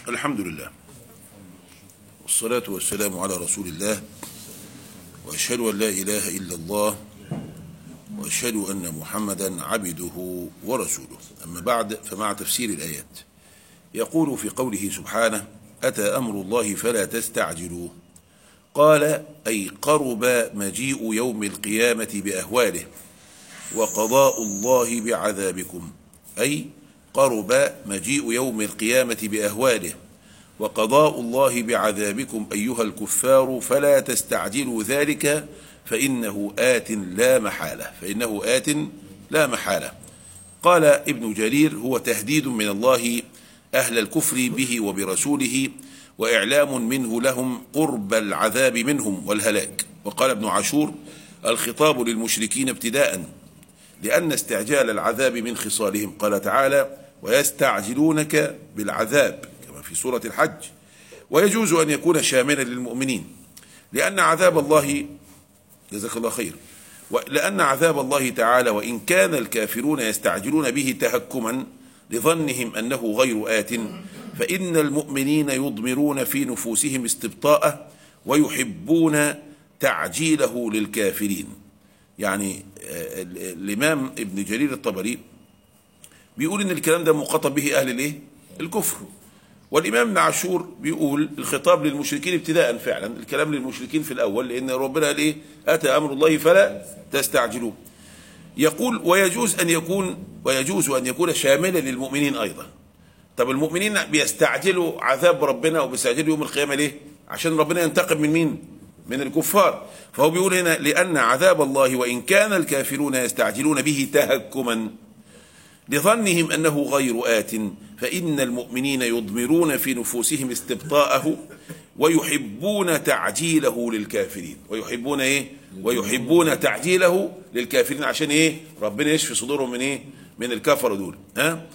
الحمد لله والصلاة والسلام على رسول الله وأشهد أن لا إله إلا الله وأشهد أن محمدا عبده ورسوله أما بعد فمع تفسير الآيات يقول في قوله سبحانه أتى أمر الله فلا تستعجلوه قال أي قرب مجيء يوم القيامة بأهواله وقضاء الله بعذابكم أي قرب مجيء يوم القيامة بأهواله وقضاء الله بعذابكم أيها الكفار فلا تستعجلوا ذلك فإنه آت لا محالة فإنه آت لا محالة قال ابن جرير هو تهديد من الله أهل الكفر به وبرسوله وإعلام منه لهم قرب العذاب منهم والهلاك وقال ابن عاشور الخطاب للمشركين ابتداء لأن استعجال العذاب من خصالهم قال تعالى ويستعجلونك بالعذاب كما في سورة الحج ويجوز أن يكون شاملا للمؤمنين لأن عذاب الله جزاك الله خير لأن عذاب الله تعالى وإن كان الكافرون يستعجلون به تهكما لظنهم أنه غير آت فإن المؤمنين يضمرون في نفوسهم استبطاءه ويحبون تعجيله للكافرين يعني الإمام ابن جرير الطبري بيقول ان الكلام ده مخاطب به اهل الايه الكفر والامام ابن عاشور بيقول الخطاب للمشركين ابتداء فعلا الكلام للمشركين في الاول لان ربنا قال ايه اتى امر الله فلا تستعجلوه يقول ويجوز ان يكون ويجوز ان يكون شاملا للمؤمنين ايضا طب المؤمنين بيستعجلوا عذاب ربنا وبيستعجلوا يوم القيامه ليه عشان ربنا ينتقم من مين من الكفار فهو بيقول هنا لان عذاب الله وان كان الكافرون يستعجلون به تهكما لظنهم أنه غير آت فإن المؤمنين يضمرون في نفوسهم استبطاءه ويحبون تعجيله للكافرين ويحبون ايه ويحبون تعجيله للكافرين عشان ايه ربنا يشفي صدورهم من ايه من الكفر دول ها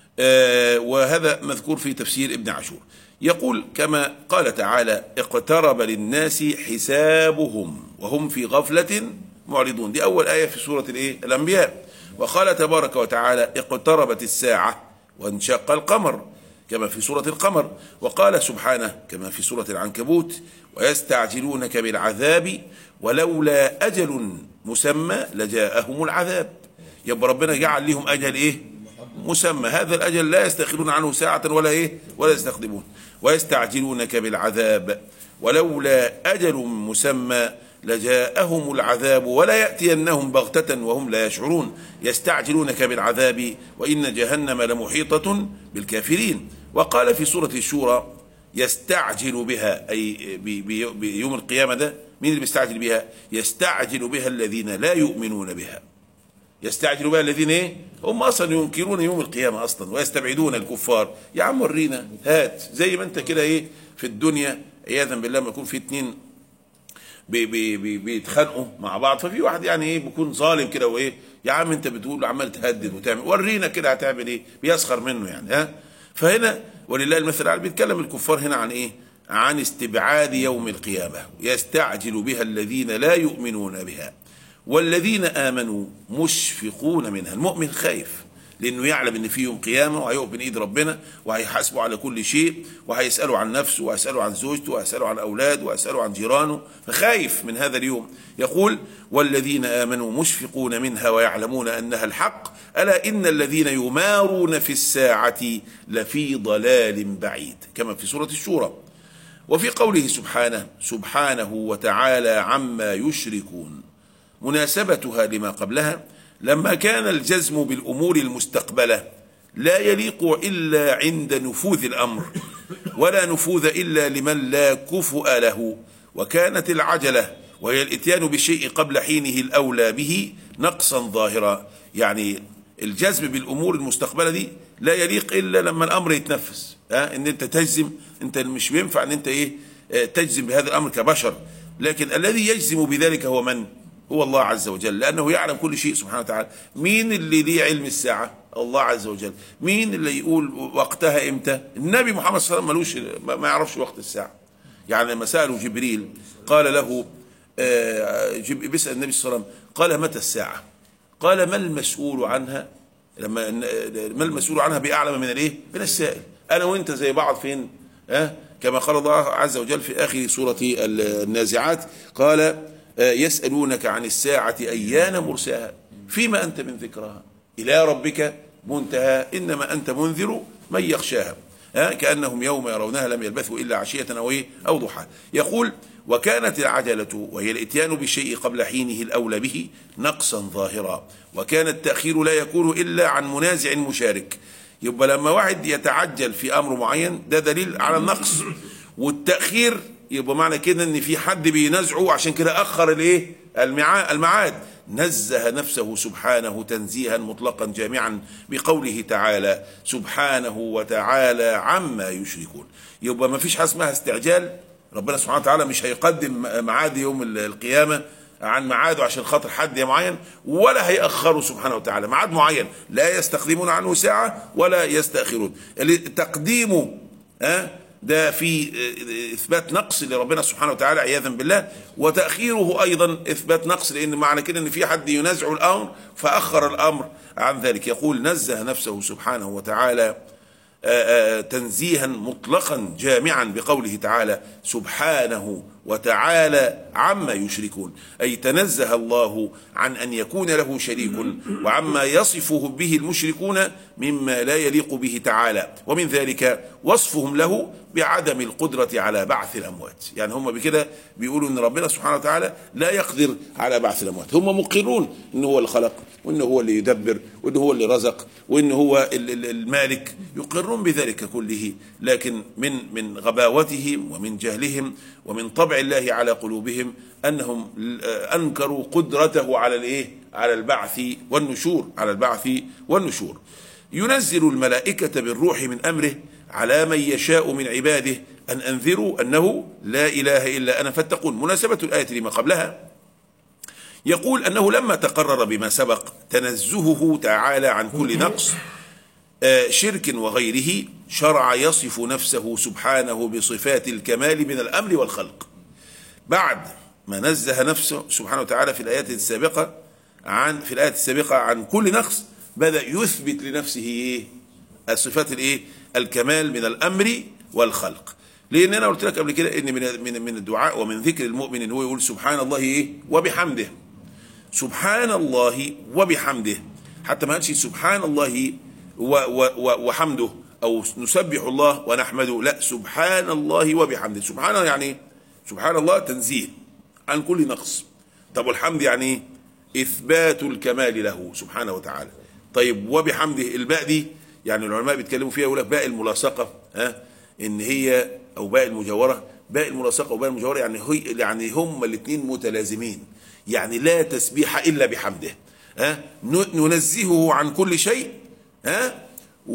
آه وهذا مذكور في تفسير ابن عاشور يقول كما قال تعالى اقترب للناس حسابهم وهم في غفلة معرضون دي أول آية في سورة الايه الأنبياء وقال تبارك وتعالى اقتربت الساعة وانشق القمر كما في سورة القمر وقال سبحانه كما في سورة العنكبوت ويستعجلونك بالعذاب ولولا أجل مسمى لجاءهم العذاب يبقى ربنا جعل لهم أجل إيه مسمى هذا الأجل لا يستأخرون عنه ساعة ولا إيه ولا يستخدمون ويستعجلونك بالعذاب ولولا أجل مسمى لجاءهم العذاب ولا يأتينهم بغتة وهم لا يشعرون يستعجلونك بالعذاب وإن جهنم لمحيطة بالكافرين وقال في سورة الشورى يستعجل بها أي بيوم القيامة ده مين اللي بيستعجل بها يستعجل بها الذين لا يؤمنون بها يستعجل بها الذين ايه هم اصلا ينكرون يوم القيامة اصلا ويستبعدون الكفار يا عم ورينا هات زي ما انت كده ايه في الدنيا عياذا بالله ما يكون في اتنين بي بي بي بيتخانقوا مع بعض ففي واحد يعني ايه بيكون ظالم كده وايه يا عم انت بتقول عمال تهدد وتعمل ورينا كده هتعمل ايه بيسخر منه يعني ها فهنا ولله المثل الاعلى بيتكلم الكفار هنا عن ايه عن استبعاد يوم القيامه يستعجل بها الذين لا يؤمنون بها والذين امنوا مشفقون منها المؤمن خايف لانه يعلم ان في يوم قيامه وهيقف بين ايد ربنا وهيحاسبه على كل شيء وهيساله عن نفسه وهيساله عن زوجته وهيساله عن اولاده وهيساله عن جيرانه فخايف من هذا اليوم يقول والذين امنوا مشفقون منها ويعلمون انها الحق الا ان الذين يمارون في الساعه لفي ضلال بعيد كما في سوره الشورى وفي قوله سبحانه سبحانه وتعالى عما يشركون مناسبتها لما قبلها لما كان الجزم بالامور المستقبله لا يليق الا عند نفوذ الامر ولا نفوذ الا لمن لا كفؤ له وكانت العجله وهي الاتيان بالشيء قبل حينه الاولى به نقصا ظاهرا يعني الجزم بالامور المستقبله دي لا يليق الا لما الامر يتنفذ ها ان انت تجزم انت مش بينفع ان انت ايه تجزم بهذا الامر كبشر لكن الذي يجزم بذلك هو من هو الله عز وجل لأنه يعلم كل شيء سبحانه وتعالى مين اللي ليه علم الساعة الله عز وجل مين اللي يقول وقتها امتى النبي محمد صلى الله عليه وسلم ملوش ما يعرفش وقت الساعة يعني لما سأله جبريل قال له بيسأل النبي صلى الله عليه وسلم قال متى الساعة قال ما المسؤول عنها لما ما المسؤول عنها بأعلم من الايه من السائل انا وانت زي بعض فين أه؟ كما قال الله عز وجل في آخر سورة النازعات قال آه، يسألونك عن الساعة أيان مرساها فيما أنت من ذكرها إلى ربك منتهى إنما أنت منذر من يخشاها أه؟ كأنهم يوم يرونها لم يلبثوا إلا عشية أو إيه أو ضحى يقول وكانت العجلة وهي الاتيان بالشيء قبل حينه الأولى به نقصا ظاهرا وكان التأخير لا يكون إلا عن منازع مشارك يبقى لما واحد يتعجل في أمر معين ده دليل على النقص والتأخير يبقى معنى كده ان في حد بينازعه عشان كده اخر الايه الميعاد نزه نفسه سبحانه تنزيها مطلقا جامعا بقوله تعالى سبحانه وتعالى عما يشركون يبقى ما فيش حاجه اسمها استعجال ربنا سبحانه وتعالى مش هيقدم ميعاد يوم القيامه عن ميعاده عشان خاطر حد معين ولا هيأخره سبحانه وتعالى ميعاد معين لا يستقدمون عنه ساعة ولا يستأخرون تقديمه ها ده في اثبات نقص لربنا سبحانه وتعالى عياذا بالله وتاخيره ايضا اثبات نقص لان معنى كده ان في حد ينازع الامر فاخر الامر عن ذلك يقول نزه نفسه سبحانه وتعالى تنزيها مطلقا جامعا بقوله تعالى سبحانه وتعالى عما يشركون اي تنزه الله عن ان يكون له شريك وعما يصفه به المشركون مما لا يليق به تعالى ومن ذلك وصفهم له بعدم القدرة على بعث الأموات يعني هم بكده بيقولوا أن ربنا سبحانه وتعالى لا يقدر على بعث الأموات هم مقرون أنه هو اللي خلق وأنه هو اللي يدبر وأنه هو اللي رزق وأنه هو المالك يقرون بذلك كله لكن من من غباوتهم ومن جهلهم ومن طبع الله على قلوبهم أنهم أنكروا قدرته على الإيه على البعث والنشور على البعث والنشور ينزل الملائكة بالروح من أمره على من يشاء من عباده أن أنذروا أنه لا إله إلا أنا فاتقون مناسبة الآية لما قبلها يقول أنه لما تقرر بما سبق تنزهه تعالى عن كل نقص آه، شرك وغيره شرع يصف نفسه سبحانه بصفات الكمال من الأمر والخلق بعد ما نزه نفسه سبحانه وتعالى في الآيات السابقة عن في الآيات السابقة عن كل نقص بدأ يثبت لنفسه إيه الصفات الإيه الكمال من الامر والخلق لان انا قلت لك قبل كده ان من من من الدعاء ومن ذكر المؤمن ان هو يقول سبحان الله ايه وبحمده سبحان الله وبحمده حتى ما قالش سبحان الله وحمده او نسبح الله ونحمده لا سبحان الله وبحمده سبحان يعني سبحان الله تنزيه عن كل نقص طب والحمد يعني اثبات الكمال له سبحانه وتعالى طيب وبحمده الباء دي يعني العلماء بيتكلموا فيها يقول لك باء الملاصقه ها ان هي او باء المجاوره باء الملاصقه وباء المجاوره يعني هي يعني هم الاثنين متلازمين يعني لا تسبيح الا بحمده ها ننزهه عن كل شيء ها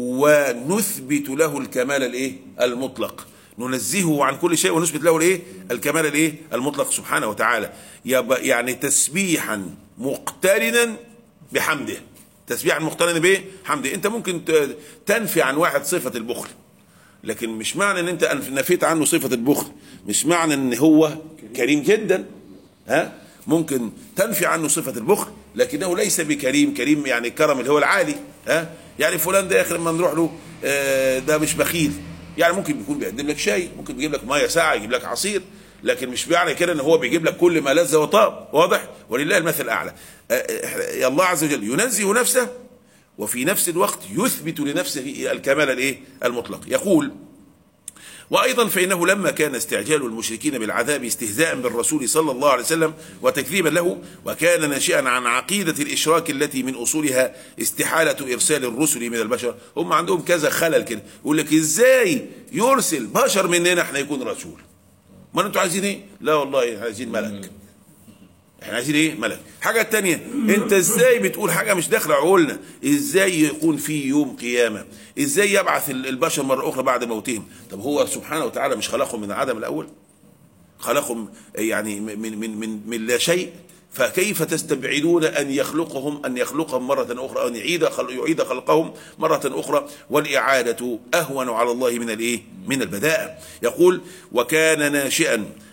ونثبت له الكمال الايه المطلق ننزهه عن كل شيء ونثبت له الايه الكمال الايه المطلق سبحانه وتعالى يعني تسبيحا مقترنا بحمده تسبيحا مقترن بايه حمد انت ممكن تنفي عن واحد صفه البخل لكن مش معنى ان انت نفيت عنه صفه البخل مش معنى ان هو كريم جدا ها ممكن تنفي عنه صفه البخل لكنه ليس بكريم كريم يعني الكرم اللي هو العالي ها يعني فلان ده يا اخي لما نروح له آه، ده مش بخيل يعني ممكن يكون بيقدم لك شاي ممكن بيجيب لك ميه ساعه يجيب لك عصير لكن مش معنى كده ان هو بيجيب لك كل ما لذ وطاب واضح ولله المثل الاعلى الله عز وجل ينزه نفسه وفي نفس الوقت يثبت لنفسه الكمال الايه المطلق يقول وايضا فانه لما كان استعجال المشركين بالعذاب استهزاء بالرسول صلى الله عليه وسلم وتكذيبا له وكان ناشئا عن عقيده الاشراك التي من اصولها استحاله ارسال الرسل من البشر هم عندهم كذا خلل كده يقول لك ازاي يرسل بشر مننا احنا يكون رسول ما انتوا عايزين ايه لا والله عايزين ملك احنا عايزين ايه ملك حاجه تانية انت ازاي بتقول حاجه مش داخله عقولنا ازاي يكون في يوم قيامه ازاي يبعث البشر مره اخرى بعد موتهم طب هو سبحانه وتعالى مش خلقهم من عدم الاول خلقهم يعني من من من من لا شيء فكيف تستبعدون ان يخلقهم ان يخلقهم مره اخرى ان يعيد يعيد خلقهم مره اخرى والاعاده اهون على الله من الايه؟ من البداءه يقول وكان ناشئا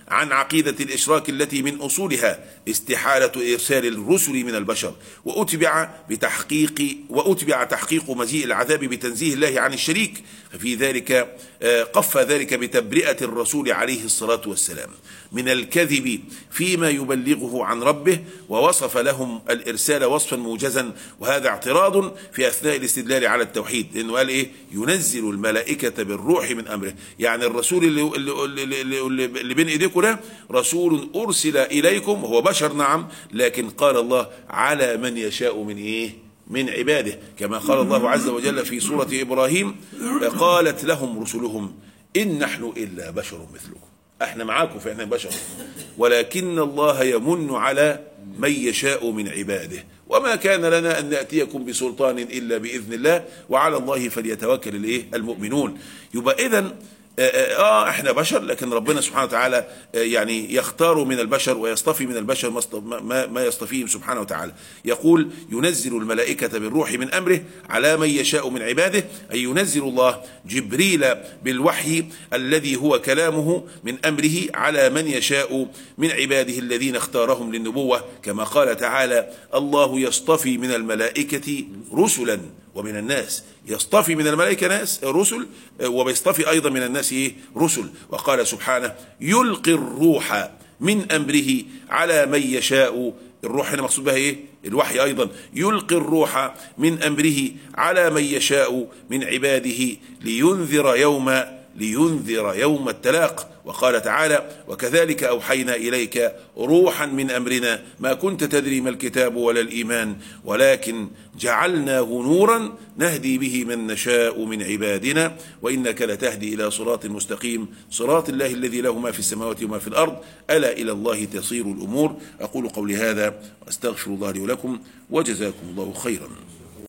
عن عقيدة الإشراك التي من أصولها استحالة إرسال الرسل من البشر وأتبع بتحقيق وأتبع تحقيق مجيء العذاب بتنزيه الله عن الشريك ففي ذلك آه، قف ذلك بتبرئة الرسول عليه الصلاة والسلام من الكذب فيما يبلغه عن ربه ووصف لهم الإرسال وصفا موجزا وهذا اعتراض في أثناء الاستدلال على التوحيد لأنه قال إيه ينزل الملائكة بالروح من أمره يعني الرسول اللي, اللي, اللي, اللي, اللي بين إيديكم ده رسول أرسل إليكم وهو بشر نعم لكن قال الله على من يشاء من إيه من عباده كما قال الله عز وجل في سورة إبراهيم قالت لهم رسلهم إن نحن إلا بشر مثلكم احنا معاكم فإحنا بشر ولكن الله يمن على من يشاء من عباده وما كان لنا أن نأتيكم بسلطان إلا بإذن الله وعلى الله فليتوكل الإيه المؤمنون يبقى إذن آه, آه, آه احنا بشر لكن ربنا سبحانه وتعالى آه يعني يختار من البشر ويصطفي من البشر ما, ما يصطفيهم سبحانه وتعالى يقول ينزل الملائكة بالروح من أمره على من يشاء من عباده أي ينزل الله جبريل بالوحي الذي هو كلامه من أمره على من يشاء من عباده الذين اختارهم للنبوة كما قال تعالى الله يصطفي من الملائكة رسلا ومن الناس يصطفي من الملائكة ناس رسل وبيصطفي أيضا من الناس إيه رسل وقال سبحانه يلقي الروح من أمره على من يشاء الروح هنا مقصود بها إيه الوحي أيضا يلقي الروح من أمره على من يشاء من عباده لينذر يوم لينذر يوم التلاق وقال تعالى وكذلك أوحينا إليك روحا من أمرنا ما كنت تدري ما الكتاب ولا الإيمان ولكن جعلناه نورا نهدي به من نشاء من عبادنا وإنك لتهدي إلى صراط مستقيم صراط الله الذي له ما في السماوات وما في الأرض ألا إلى الله تصير الأمور أقول قولي هذا وأستغفر الله لي ولكم وجزاكم الله خيرا